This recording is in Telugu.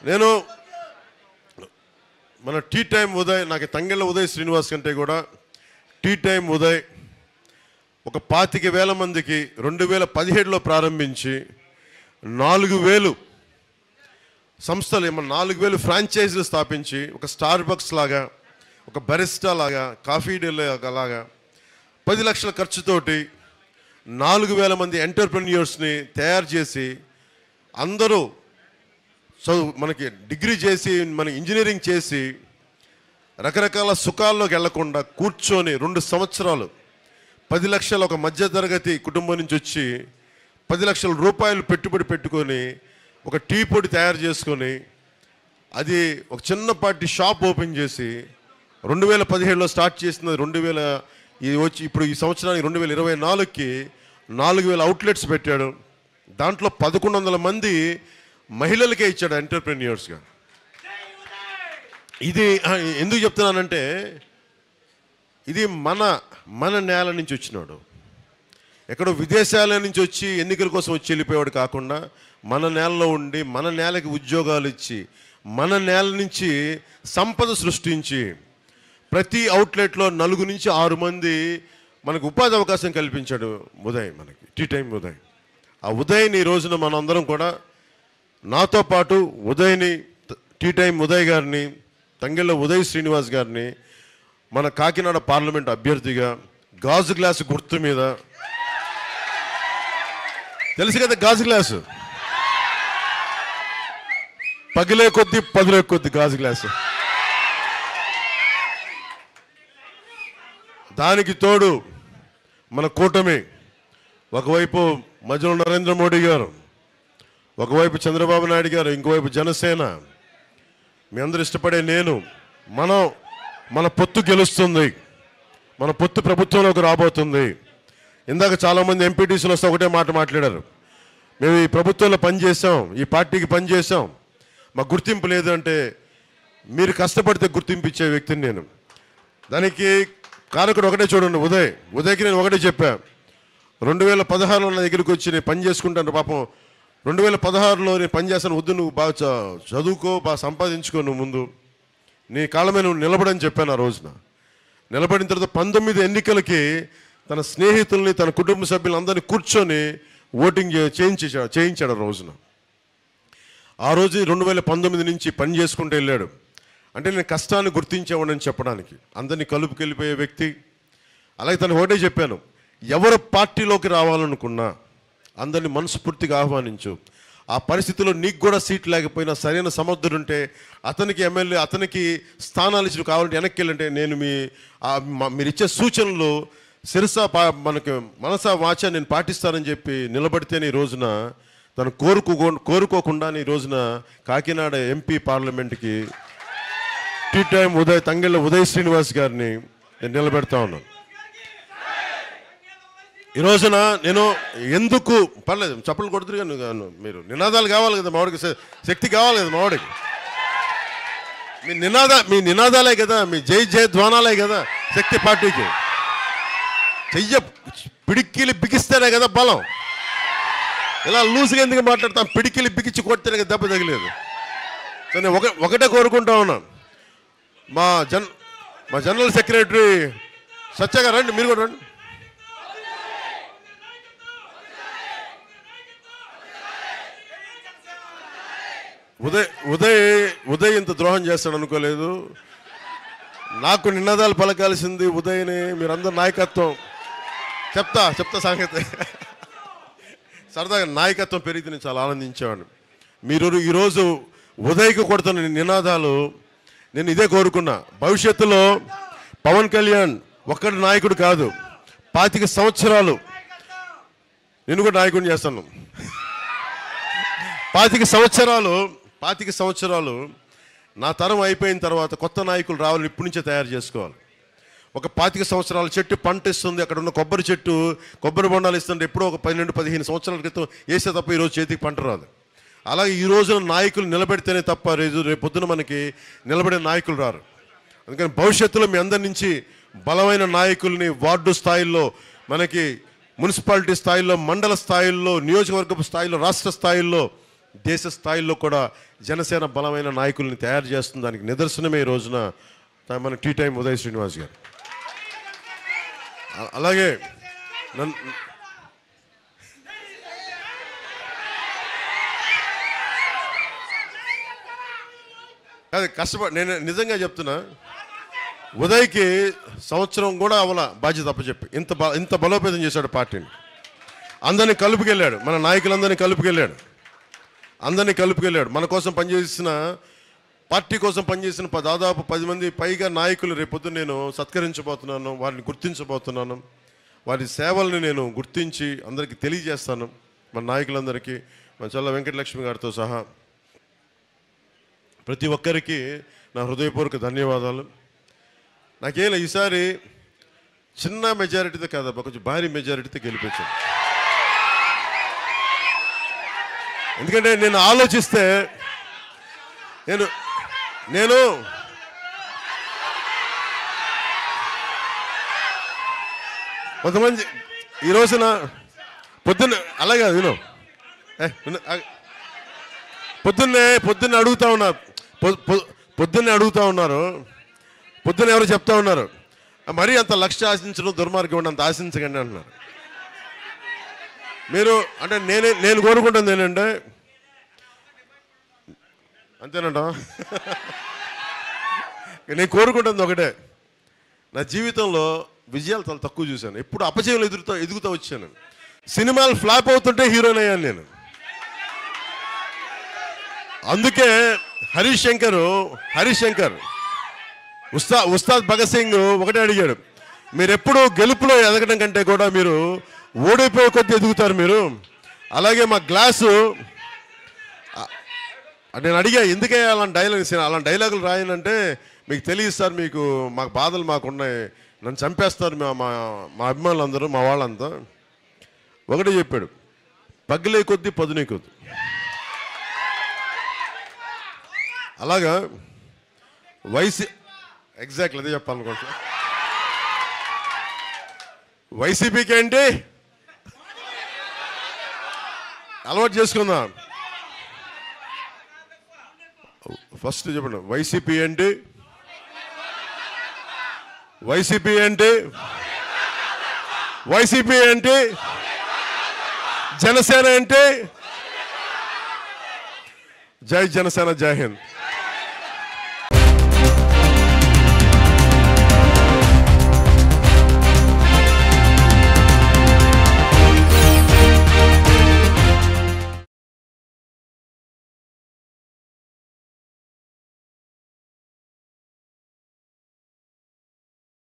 నేను మన టీ టైం ఉదయ్ నాకు తంగెళ్ళ ఉదయ్ శ్రీనివాస్ కంటే కూడా టీ టైం ఉదయ్ ఒక పాతిక వేల మందికి రెండు వేల పదిహేడులో ప్రారంభించి నాలుగు వేలు సంస్థలు ఏమన్నా నాలుగు వేలు ఫ్రాంచైజీలు స్థాపించి ఒక స్టార్ బక్స్ లాగా ఒక బరిస్టా లాగా కాఫీ డే లాగా పది లక్షల ఖర్చుతోటి నాలుగు వేల మంది ఎంటర్ప్రెన్యూర్స్ని తయారు చేసి అందరూ చదువు మనకి డిగ్రీ చేసి మన ఇంజనీరింగ్ చేసి రకరకాల సుఖాల్లోకి వెళ్లకుండా కూర్చొని రెండు సంవత్సరాలు పది లక్షల ఒక మధ్యతరగతి కుటుంబం నుంచి వచ్చి పది లక్షల రూపాయలు పెట్టుబడి పెట్టుకొని ఒక టీ పొడి తయారు చేసుకొని అది ఒక చిన్నపాటి షాప్ ఓపెన్ చేసి రెండు వేల పదిహేడులో స్టార్ట్ చేసిన రెండు వేల ఇది వచ్చి ఇప్పుడు ఈ సంవత్సరానికి రెండు వేల ఇరవై నాలుగుకి నాలుగు వేల అవుట్లెట్స్ పెట్టాడు దాంట్లో పదకొండు వందల మంది మహిళలకే ఇచ్చాడు ఎంటర్ప్రెన్యూర్స్గా ఇది ఆ, ఎందుకు చెప్తున్నానంటే ఇది మన మన నేల నుంచి వచ్చినాడు ఎక్కడో విదేశాల నుంచి వచ్చి ఎన్నికల కోసం వచ్చి వెళ్ళిపోయాడు కాకుండా మన నేలలో ఉండి మన నేలకి ఉద్యోగాలు ఇచ్చి మన నేల నుంచి సంపద సృష్టించి ప్రతి అవుట్లెట్లో నలుగు నుంచి ఆరు మంది మనకు ఉపాధి అవకాశం కల్పించాడు ఉదయ్ మనకి టీ టైం ఉదయ్ ఆ ఉదయ్ని ఈ రోజున మనందరం కూడా నాతో పాటు ఉదయ్ని త- టీ టైం ఉదయ్ గారిని తంగెళ్ళ ఉదయ్ శ్రీనివాస్ గారిని మన కాకినాడ పార్లమెంట్ అభ్యర్థిగా గాజు గ్లాసు గుర్తు మీద తెలుసు కదా గాజు గ్లాసు పగిలే కొద్ది పదిలే కొద్ది గాజు గ్లాసు దానికి తోడు మన కూటమి ఒకవైపు మధ్యలో నరేంద్ర మోడీ గారు ఒకవైపు చంద్రబాబు నాయుడు గారు ఇంకోవైపు జనసేన మీ అందరు ఇష్టపడే నేను మనం మన పొత్తు గెలుస్తుంది మన పొత్తు ప్రభుత్వంలోకి రాబోతుంది ఇందాక చాలామంది ఎంపీటీసీలు వస్తే ఒకటే మాట మాట్లాడారు మేము ఈ ప్రభుత్వంలో పనిచేసాం ఈ పార్టీకి పనిచేసాం మాకు గుర్తింపు లేదు అంటే మీరు కష్టపడితే గుర్తింపు ఇచ్చే వ్యక్తిని నేను దానికి కారకుడు ఒకటే చూడండి ఉదయ్ ఉదయ్కి నేను ఒకటే చెప్పా రెండు వేల పదహారులో నా దగ్గరికి వచ్చి నేను పని చేసుకుంటాను పాపం రెండు వేల పదహారులో నేను పని చేస్తాను వద్దు నువ్వు బాగా చ- చదువుకో బాగా సంపాదించుకో నువ్వు ముందు నీ కాళ్ళ మీద నువ్వు నిలబడని చెప్పాను ఆ రోజున నిలబడిన తర్వాత పంతొమ్మిది ఎన్నికలకి తన స్నేహితుల్ని తన కుటుంబ సభ్యులందరినీ కూర్చొని ఓటింగ్ చే- చేయించేశాడు చేయించాడు ఆ రోజున ఆ రోజు రెండు వేల పంతొమ్మిది నుంచి పని చేసుకుంటూ వెళ్ళాడు అంటే నేను కష్టాన్ని గుర్తించేవాడని చెప్పడానికి అందరినీ కలుపుకెళ్ళిపోయే వ్యక్తి అలాగే తను ఒకటే చెప్పాను ఎవరు పార్టీలోకి రావాలనుకున్నా అందరిని మనస్ఫూర్తిగా ఆహ్వానించు ఆ పరిస్థితిలో నీకు కూడా సీట్ లేకపోయినా సరైన సమర్థుడుంటే అతనికి ఎమ్మెల్యే అతనికి స్థానాలు ఇచ్చి కావాలంటే వెనక్కి వెళ్ళంటే నేను మీ ఆ మ- మీరు ఇచ్చే సూచనలు శిరస పా మనకి మనసా వాచ నేను పాటిస్తానని చెప్పి నిలబడితేనే ఈ రోజున తను కోరుకో కోరుకోకుండా ఈ రోజున కాకినాడ ఎంపీ పార్లమెంట్కి టీ టైం ఉదయ్ తంగెళ్ళ ఉదయ్ శ్రీనివాస్ గారిని నేను నిలబెడతా ఉన్నాను ఈ రోజున నేను ఎందుకు పర్లేదు చప్పలు కొడుతురు కానీ నువ్వు- మీరు నినాదాలు కావాలి కదా మావాడికి శ- శక్తి కావాలి కదా మావాడికి మీ నినాద మీ నినాదాలే కదా మీ జై జయ ధ్వానాలే కదా శక్తి పార్టీకి చెయ్య పిడికిలి బిగిస్తేనే కదా బలం ఇలా లూజ్గా ఎందుకు మాట్లాడతాం పిడికిలి బిగించి కొడితేనే కదా దెబ్బ తగిలేదు సో నేను ఒక ఒకటే కోరుకుంటా ఉన్నాను మా జన్ మా జనరల్ సెక్రటరీ సత్యగా రండి మీరు కూడా రండి ఉదయ్ ఉదయ్ ఉదయ్ ఇంత ద్రోహం చేస్తాడు అనుకోలేదు నాకు నినాదాలు పలకాల్సింది ఉదయ్ని మీరందరూ నాయకత్వం చెప్తా చెప్తా సంగతి సరదాగా నాయకత్వం పెరిగితే నేను చాలా ఆనందించేవాడిని మీరు ఈరోజు ఉదయ్కి కొడుతున్న నినాదాలు నేను ఇదే కోరుకున్నా భవిష్యత్తులో పవన్ కళ్యాణ్ ఒక్కడి నాయకుడు కాదు పాతిక సంవత్సరాలు నేను కూడా నాయకుడిని చేస్తాను పాతిక సంవత్సరాలు పాతిక సంవత్సరాలు నా తరం అయిపోయిన తర్వాత కొత్త నాయకులు రావాలని ఇప్పటి నుంచే తయారు చేసుకోవాలి ఒక పాతిక సంవత్సరాల చెట్టు పంట ఇస్తుంది అక్కడ ఉన్న కొబ్బరి చెట్టు కొబ్బరి బొండాలు ఇస్తుంటే ఎప్పుడో ఒక పన్నెండు పదిహేను సంవత్సరాల క్రితం వేస్తే తప్ప ఈరోజు చేతికి పంట రాదు అలాగే ఈ రోజున నాయకులు నిలబెడితేనే తప్ప రేపు రేపు పొద్దున మనకి నిలబడే నాయకులు రారు అందుకని భవిష్యత్తులో మీ అందరి నుంచి బలమైన నాయకుల్ని వార్డు స్థాయిల్లో మనకి మున్సిపాలిటీ స్థాయిలో మండల స్థాయిల్లో నియోజకవర్గపు స్థాయిలో రాష్ట్ర స్థాయిల్లో దేశ స్థాయిలో కూడా జనసేన బలమైన నాయకుల్ని తయారు చేస్తుంది దానికి నిదర్శనమే ఈ రోజున తా- మన టీ టైం ఉదయ్ శ్రీనివాస్ గారు అ- అలాగే నన్ను అది కష్టపడి నేను నిజంగా చెప్తున్నా ఉదయ్కి సంవత్సరం కూడా అవల బాధ్యత అప్పచెప్పి ఇంత బ ఇంత బలోపేతం చేశాడు పార్టీని అందరినీ కలుపుకెళ్ళాడు మన నాయకులందరినీ కలుపుకెళ్ళాడు అందరినీ కలుపుకెళ్ళాడు మన కోసం పనిచేసిన పార్టీ కోసం పనిచేసిన ప- దాదాపు పది మంది పైగా నాయకులు రేపొద్దు నేను సత్కరించబోతున్నాను వారిని గుర్తించబోతున్నాను వారి సేవల్ని నేను గుర్తించి అందరికీ తెలియజేస్తాను మన నాయకులందరికీ మన చల్ల వెంకటలక్ష్మి గారితో సహా ప్రతి ఒక్కరికి నా హృదయపూర్వక ధన్యవాదాలు నాకేం ఈసారి చిన్న మెజారిటీతో కాదబ్బా కొంచెం భారీ మెజారిటీతో గెలిపించాను ఎందుకంటే నేను ఆలోచిస్తే నేను నేను కొంతమంది ఈ రోజున పొద్దున్న అలాగే విను ఏ, విను, ఆగు. పొద్దున్నే పొద్దున్నే అడుగుతా ఉన్నారు పొ- పొ- పొద్దున్నే అడుగుతా ఉన్నారు పొద్దున్న ఎవరు చెప్తా ఉన్నారు మరీ అంత లక్ష్య ఆశించడం దుర్మార్గం ఉండి అంత ఆశించకండి అంటున్నారు మీరు అంటే నేనే నేను కోరుకుంటుంది ఏంటంటే అంతేనంట నేను కోరుకుంటుంది ఒకటే నా జీవితంలో విజయాలు చాలా తక్కువ చూశాను ఎప్పుడు అపజయాలు ఎదురుతా ఎదుగుతూ వచ్చాను సినిమాలు ఫ్లాప్ అవుతుంటే హీరోయిన్ అయ్యాను నేను అందుకే హరీష్ శంకర్ హరీష్ శంకర్ ఉస్తా ఉస్తాద్ భగత్ సింగ్ ఒకటే అడిగాడు మీరు ఎప్పుడు గెలుపులో ఎదగడం కంటే కూడా మీరు ఓడిపోయే కొద్ది ఎదుగుతారు మీరు అలాగే మా గ్లాసు ఆ- నేను అడిగా ఎందుకే అలాంటి డైలాగ్స్ అలాంటి డైలాగులు రాయనంటే మీకు తెలియదు సార్ మీకు మాకు బాధలు మాకున్నాయి నన్ను చంపేస్తారు మా మా మా అభిమానులందరూ మా వాళ్ళంతా ఒకటే చెప్పాడు పగిలే కొద్దీ పదునే కొద్ది అలాగా వైసీ ఎగ్జాక్ట్లీ అదే చెప్పాలనుకుంటా వైసీపీకి ఏంటి అలవాటు చేసుకుందాం ఫస్ట్ చెప్పండి వైసీపీ ఏంటి వైసీపీ ఏంటి వైసీపీ ఏంటి జనసేన ఏంటి జై జనసేన జై హింద్